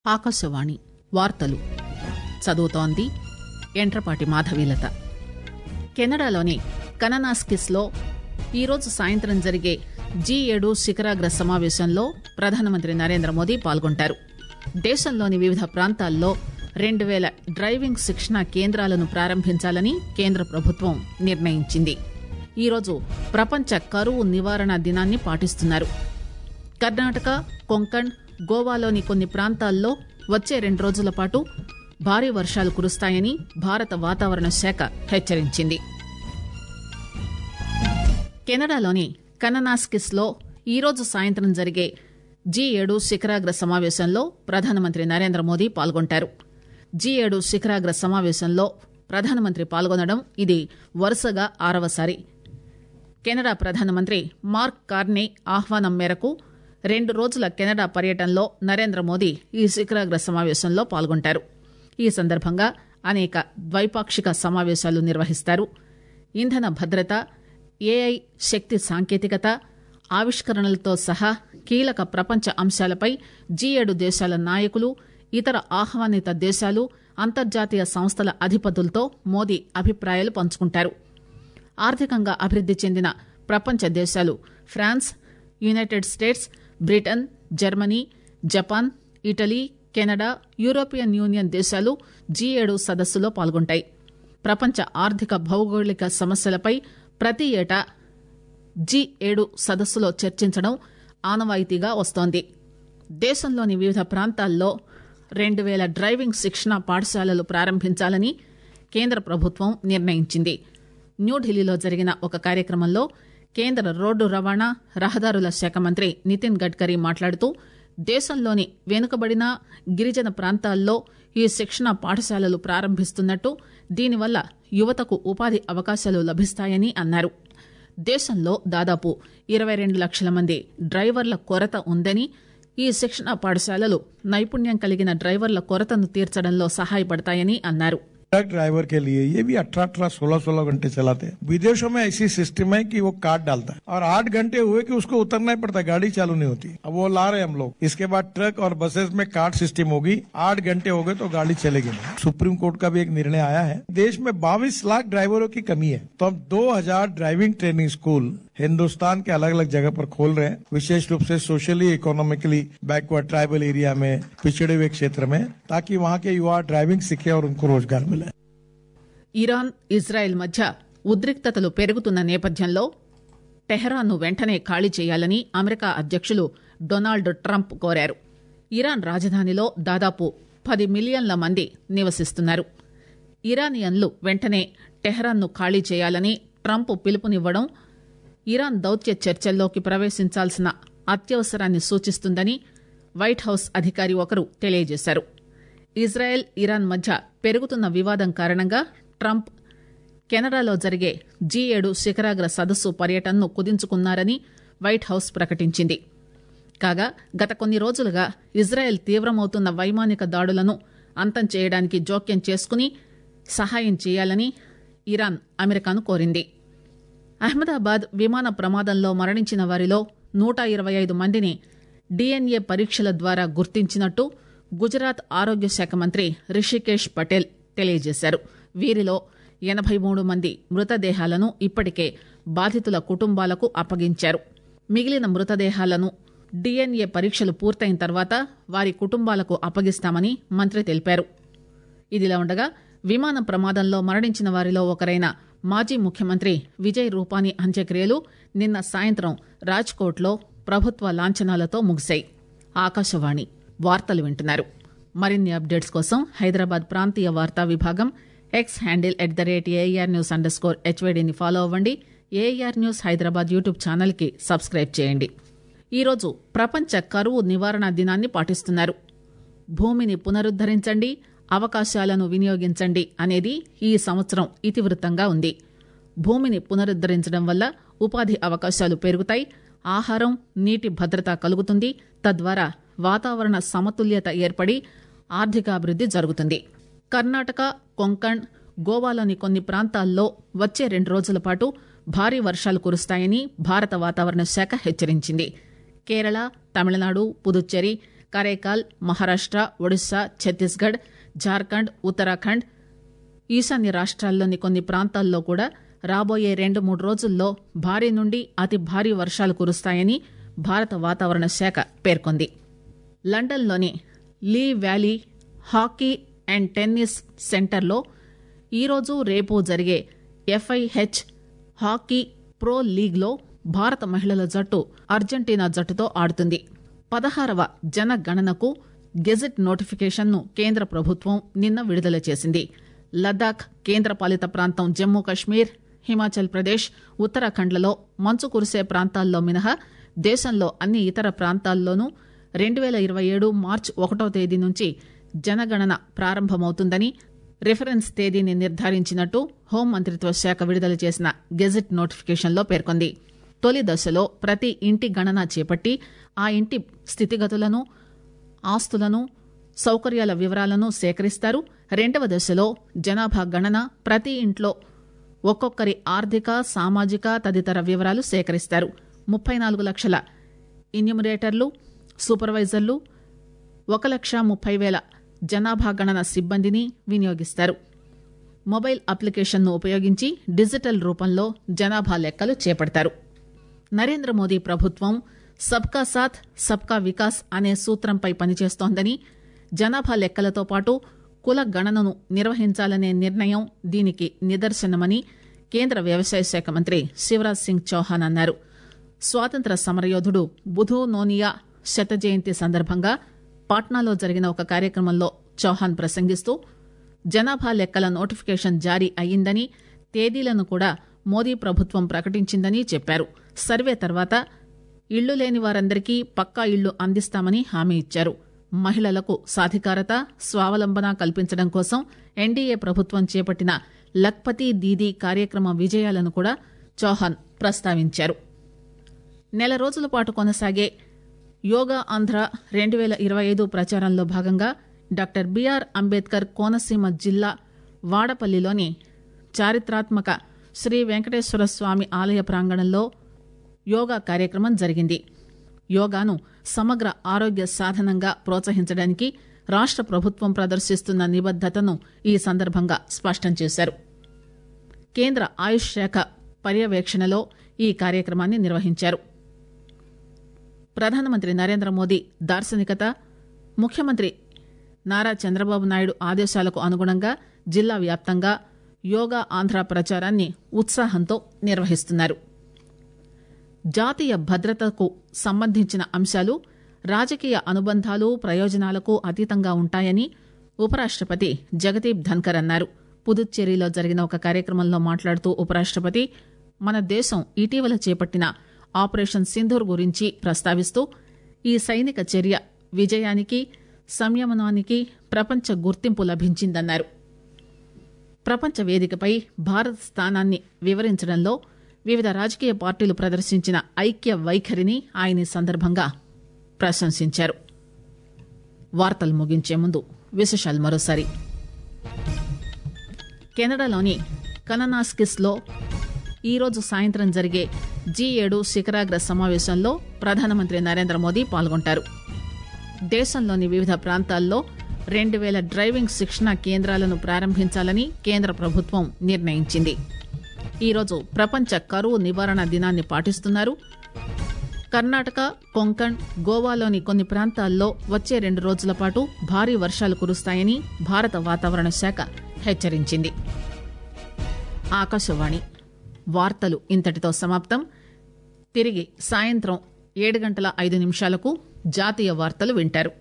ఆకాశవాణి వార్తలు చదువుతోంది ఎంట్రపాటి మాధవీలత కెనడాలోని కననాస్కిస్ లో ఈరోజు సాయంత్రం జరిగే జీ ఏడు శిఖరాగ్ర సమావేశంలో ప్రధానమంత్రి నరేంద్ర మోదీ పాల్గొంటారు దేశంలోని వివిధ ప్రాంతాల్లో రెండు పేల డ్రైవింగ్ శిక్షణా కేంద్రాలను ప్రారంభించాలని కేంద్ర ప్రభుత్వం నిర్ణయించింది ఈరోజు ప్రపంచ కరువు నివారణ దినాన్ని పాటిస్తున్నారు కర్ణాటక కొంకణ్ గోవాలోని కొన్ని ప్రాంతాల్లో వచ్చే రెండు రోజుల పాటు భారీ వర్షాలు కురుస్తాయని భారత వాతావరణ శాఖ హెచ్చరించింది కెనడాలోని కననాస్కిస్ లో ఈరోజు సాయంత్రం జరిగే జీ ఏడు శిఖరాగ్ర సమావేశంలో ప్రధానమంత్రి నరేంద్ర మోదీ పాల్గొంటారు జీ ఏడు శిఖరాగ్ర సమావేశంలో ప్రధానమంత్రి పాల్గొనడం ఇది వరుసగా ఆరవసారి కెనడా ప్రధానమంత్రి మార్క్ కార్నే ఆహ్వానం మేరకు రెండు రోజుల కెనడా పర్యటనలో నరేంద్ర మోదీ ఈ శిఖరాగ్ర సమావేశంలో పాల్గొంటారు ఈ సందర్భంగా అనేక ద్వైపాక్షిక సమావేశాలు నిర్వహిస్తారు ఇంధన భద్రత ఏఐ శక్తి సాంకేతికత ఆవిష్కరణలతో సహా కీలక ప్రపంచ అంశాలపై జీ ఏడు దేశాల నాయకులు ఇతర ఆహ్వానిత దేశాలు అంతర్జాతీయ సంస్థల అధిపతులతో మోదీ అభిప్రాయాలు పంచుకుంటారు ఆర్థికంగా అభివృద్ది చెందిన ప్రపంచ దేశాలు France United States Britain Germany Japan Italy Canada European Union దేశాలు జీ ఏడు సదస్సులో పాల్గొంటాయి ప్రపంచ ఆర్థిక భౌగోళిక సమస్యలపై ప్రతి ఏటా జీ ఏడు సదస్సులో చర్చించడం ఆనవాయితీగా వస్తోంది దేశంలోని వివిధ ప్రాంతాల్లో రెండు పేల డ్రైవింగ్ శిక్షణ పాఠశాలలు ప్రారంభించాలని కేంద్ర ప్రభుత్వం నిర్ణయించింది న్యూఢిల్లీలో జరిగిన ఒక కార్యక్రమంలో కేంద్ర రోడ్డు రవాణా రహదారుల శాఖ మంత్రి నితిన్ గడ్కరీ మాట్లాడుతూ దేశంలోని వెనుకబడిన గిరిజన ప్రాంతాల్లో ఈ శిక్షణ పాఠశాలలు ప్రారంభిస్తున్నట్టు దీనివల్ల యువతకు ఉపాధి అవకాశాలు లభిస్తాయని అన్నారు దేశంలో దాదాపు ఇరవై రెండు లక్షల మంది డ్రైవర్ల కొరత ఉందని ఈ శిక్షణ పాఠశాలలు నైపుణ్యం కలిగిన డ్రైవర్ల కొరతను తీర్చడంలో సహాయపడతాయని అన్నారు ट्रक ड्राइवर के लिए ये भी अठारह अठारह सोलह सोलह घंटे चलाते हैं विदेशों में ऐसी सिस्टम है कि वो कार्ड डालता है और आठ घंटे हुए कि उसको उतरना ही पड़ता है गाड़ी चालू नहीं होती अब वो ला रहे हैं हम लोग इसके बाद ट्रक और बसेस में कार्ड सिस्टम होगी आठ घंटे हो गए तो गाड़ी चलेगी नहीं सुप्रीम कोर्ट का भी एक निर्णय आया है देश में बाईस लाख ड्राइवरों की कमी है तो हम दो हजार ड्राइविंग ट्रेनिंग स्कूल हिंदुस्तान के अलग अलग जगह पर खोल रहे हैं विशेष रूप से socially economically backward tribal area में पिछड़े हुए क्षेत्र में ताकि वहाँ के युवा ड्राइविंग सीखे और उनको रोजगार मिले ఇరాన్ ఇజ్రాయెల్ మధ్య ఉద్రిక్తతలు పెరుగుతున్న నేపథ్యంలో టెహరాన్ను వెంటనే ఖాళీ చేయాలని అమెరికా అధ్యక్షులు డొనాల్డ్ ట్రంప్ కోరారు ఇరాన్ రాజధానిలో దాదాపు పది మిలియన్ల మంది నివసిస్తున్నారు ఇరానియన్లు వెంటనే టెహరాన్ను ఖాళీ చేయాలని ట్రంప్ పిలుపునివ్వడం ఇరాన్ దౌత్య చర్చల్లోకి ప్రవేశించాల్సిన అత్యవసరాన్ని సూచిస్తుందని వైట్ హౌస్ అధికారి ఒకరు తెలియజేశారు ఇజ్రాయెల్ ఇరాన్ మధ్య పెరుగుతున్న వివాదం కారణంగా ట్రంప్ కెనడాలో జరిగే జీ ఏడు శిఖరాగ్ర సదస్సు పర్యటనను కుదించుకున్నారని వైట్ హౌస్ ప్రకటించింది కాగా గత కొన్ని రోజులుగా ఇజ్రాయెల్ తీవ్రమవుతున్న వైమానిక దాడులను అంతం చేయడానికి జోక్యం చేసుకుని సహాయం చేయాలని ఇరాన్ అమెరికాను కోరింది అహ్మదాబాద్ విమాన ప్రమాదంలో మరణించిన వారిలో నూట ఇరవై ఐదు మందిని డీఎన్ఏ పరీక్షల ద్వారా గుర్తించినట్టు గుజరాత్ ఆరోగ్య శాఖ మంత్రి రిషికేష్ పటేల్ తెలియజేశారు వీరిలో ఎనబై మూడు మంది మృతదేహాలను ఇప్పటికే బాధితుల కుటుంబాలకు అప్పగించారు మిగిలిన మృతదేహాలను డీఎన్ఏ పరీక్షలు పూర్తయిన తర్వాత వారి కుటుంబాలకు అప్పగిస్తామని మంత్రి తెలిపారు ఇదిలా ఉండగా విమాన ప్రమాదంలో మరణించిన వారిలో ఒకరైన మాజీ ముఖ్యమంత్రి విజయ్ రూపానీ అంత్యక్రియలు నిన్న సాయంత్రం రాజ్కోట్లో ప్రభుత్వ లాంఛనాలతో ముగిశాయి ఆకాశవాణి వార్తలు వింటున్నారు మరిన్ని అప్డేట్స్ కోసం హైదరాబాద్ ప్రాంతీయ వార్తా విభాగం X handle at the rate A R news underscore హెచ్వైడీని ఫాలో అవ్వండి ఏఆర్ న్యూస్ హైదరాబాద్ యూట్యూబ్ ఛానల్కి సబ్స్క్రైబ్ చేయండి ఈరోజు ప్రపంచ కరువు నివారణ దినాన్ని పాటిస్తున్నారు భూమిని పునరుద్దరించండి అవకాశాలను వినియోగించండి అనేది ఈ సంవత్సరం ఇతివృత్తంగా ఉంది భూమిని పునరుద్దరించడం వల్ల ఉపాధి అవకాశాలు పెరుగుతాయి ఆహారం నీటి భద్రత కలుగుతుంది తద్వారా వాతావరణ సమతుల్యత ఏర్పడి ఆర్థికాభివృద్ది జరుగుతుంది కర్ణాటక కొంకణ్ గోవాలోని కొన్ని ప్రాంతాల్లో వచ్చే రెండు రోజుల పాటు భారీ వర్షాలు కురుస్తాయని భారత వాతావరణ శాఖ హెచ్చరించింది కేరళ తమిళనాడు పుదుచ్చేరి కరైకాల్ మహారాష్ట ఒడిశా ఛత్తీస్గఢ్ జార్ఖండ్ ఉత్తరాఖండ్ ఈశాన్య రాష్ట్రాల్లోని కొన్ని ప్రాంతాల్లో కూడా రాబోయే రెండు మూడు రోజుల్లో భారీ నుండి అతి భారీ వర్షాలు కురుస్తాయని భారత వాతావరణ శాఖ పేర్కొంది లండన్లోని Lee Valley hockey and tennis సెంటర్లో ఈరోజు రేపు జరిగే ఎఫ్ఐహెచ్ హాకీ ప్రో లీగ్లో భారత మహిళల జట్టు అర్జెంటీనా జట్టుతో ఆడుతుంది పదహారవ జనగణనకు గెజెట్ నోటిఫికేషన్ను కేంద్ర ప్రభుత్వం నిన్న విడుదల చేసింది లద్దాఖ్ కేంద్రపాలిత ప్రాంతం జమ్మూ కశ్మీర్ హిమాచల్ ప్రదేశ్ ఉత్తరాఖండ్లలో మంచు కురిసే ప్రాంతాల్లో మినహా దేశంలో అన్ని ఇతర ప్రాంతాల్లోనూ రెండు పేల ఇరవై ఏడు మార్చి ఒకటో తేదీ నుంచి జనగణన ప్రారంభమవుతుందని రిఫరెన్స్ తేదీని నిర్ధారించినట్టు హోం మంత్రిత్వ శాఖ విడుదల చేసిన గెజెట్ నోటిఫికేషన్లో పేర్కొంది తొలి దశలో ప్రతి ఇంటి గణన చేపట్టి ఆ ఇంటి స్థితిగతులను ఆస్తులను సౌకర్యాల వివరాలను సేకరిస్తారు రెండవ దశలో జనాభా గణన ప్రతి ఇంట్లో ఒక్కొక్కరి ఆర్థిక సామాజిక తదితర వివరాలు సేకరిస్తారు ముప్పై నాలుగు లక్షల ఇన్యూమరేటర్లు సూపర్వైజర్లు ఒక లక్ష ముప్పై వేల జనాభా గణన సిబ్బందిని వినియోగిస్తారు మొబైల్ అప్లికేషన్ను ఉపయోగించి డిజిటల్ రూపంలో జనాభా లెక్కలు చేపడతారు నరేంద్ర మోదీ ప్రభుత్వం సబ్కా సాథ్ సబ్కా వికాస్ అనే సూత్రంపై పనిచేస్తోందని జనాభా లెక్కలతో పాటు కుల గణనను నిర్వహించాలనే నిర్ణయం దీనికి నిదర్శనమని కేంద్ర వ్యవసాయ శాఖ మంత్రి శివరాజ్ సింగ్ చౌహాన్ అన్నారు స్వాతంత్ర సమరయోధుడు బుధు నోనియా శత జయంతి సందర్భంగా పాట్నాలో జరిగిన ఒక కార్యక్రమంలో చౌహాన్ ప్రసంగిస్తూ జనాభా లెక్కల నోటిఫికేషన్ జారీ అయ్యిందని తేదీలను కూడా మోదీ ప్రభుత్వం ప్రకటించిందని చెప్పారు సర్వే తర్వాత ఇళ్లు లేని వారందరికీ పక్కా ఇళ్లు అందిస్తామని హామీ ఇచ్చారు మహిళలకు సాధికారత స్వావలంబన కల్పించడం కోసం ఎన్డీఏ ప్రభుత్వం చేపట్టిన లక్పతి దీదీ కార్యక్రమ విజయాలను కూడా చౌహాన్ ప్రస్తావించారు నెల రోజుల పాటు కొనసాగే యోగా ఆంధ్ర రెండు పేల ఇరవై ఐదు ప్రచారంలో భాగంగా డాక్టర్ బిఆర్ అంబేద్కర్ కోనసీమ జిల్లా వాడపల్లిలోని చారిత్రాత్మక శ్రీ వెంకటేశ్వర స్వామి ఆలయ ప్రాంగణంలో యోగా కార్యక్రమం జరిగింది యోగాను సమగ్ర ఆరోగ్య సాధనంగా ప్రోత్సహించడానికి రాష్ట ప్రభుత్వం ప్రదర్శిస్తున్న నిబద్దతను ఈ సందర్భంగా స్పష్టం చేశారు కేంద్ర ఆయుష్ శాఖ పర్యవేక్షణలో ఈ కార్యక్రమాన్ని నిర్వహించారు ప్రధానమంత్రి నరేంద్ర మోదీ దార్శనికత ముఖ్యమంత్రి నారా చంద్రబాబు నాయుడు ఆదేశాలకు అనుగుణంగా జిల్లా వ్యాప్తంగా యోగా ఆంధ్ర ప్రచారాన్ని ఉత్సాహంతో నిర్వహిస్తున్నారు జాతీయ భద్రతకు సంబంధించిన అంశాలు రాజకీయ అనుబంధాలు ప్రయోజనాలకు అతీతంగా ఉంటాయని ఉపరాష్టపతి జగదీప్ ధన్కర్ అన్నారు పుదుచ్చేరిలో జరిగిన ఒక కార్యక్రమంలో మాట్లాడుతూ ఉపరాష్టపతి మన దేశం ఇటీవల చేపట్టిన ఆపరేషన్ సింధూర్ గురించి ప్రస్తావిస్తూ ఈ సైనిక చర్య విజయానికి సంయమనానికి ప్రపంచ గుర్తింపు లభించిందన్నారు ప్రపంచ వేదికపై భారత్ స్థానాన్ని వివరించడంలో వివిధ రాజకీయ పార్టీలు ప్రదర్శించిన ఐక్య వైఖరిని ఆయన ఈ సందర్భంగా ప్రశంసించారు వార్తలు ముగించే ముందు విశేషాలు మరోసారి కెనడాలోని కననాస్కిస్ లో ఈరోజు సాయంత్రం జరిగే జీ ఏడు శిఖరాగ్ర సమావేశంలో ప్రధానమంత్రి నరేంద్ర మోదీ పాల్గొంటారు దేశంలోని వివిధ ప్రాంతాల్లో రెండు వేల డ్రైవింగ్ శిక్షణ కేంద్రాలను ప్రారంభించాలని కేంద్ర ప్రభుత్వం నిర్ణయించింది ఈరోజు ప్రపంచ కరువు నివారణ దినాన్ని పాటిస్తున్నారు కర్ణాటక కొంకణ్ గోవాలోని కొన్ని ప్రాంతాల్లో వచ్చే రెండు రోజుల పాటు భారీ వర్షాలు కురుస్తాయని భారత వాతావరణ శాఖ హెచ్చరించింది ఆకాశవాణి వార్తలు ఇంతటితో సమాప్తం తిరిగి సాయంత్రం ఏడు గంటల ఐదు నిమిషాలకు జాతీయ వార్తలు వింటారు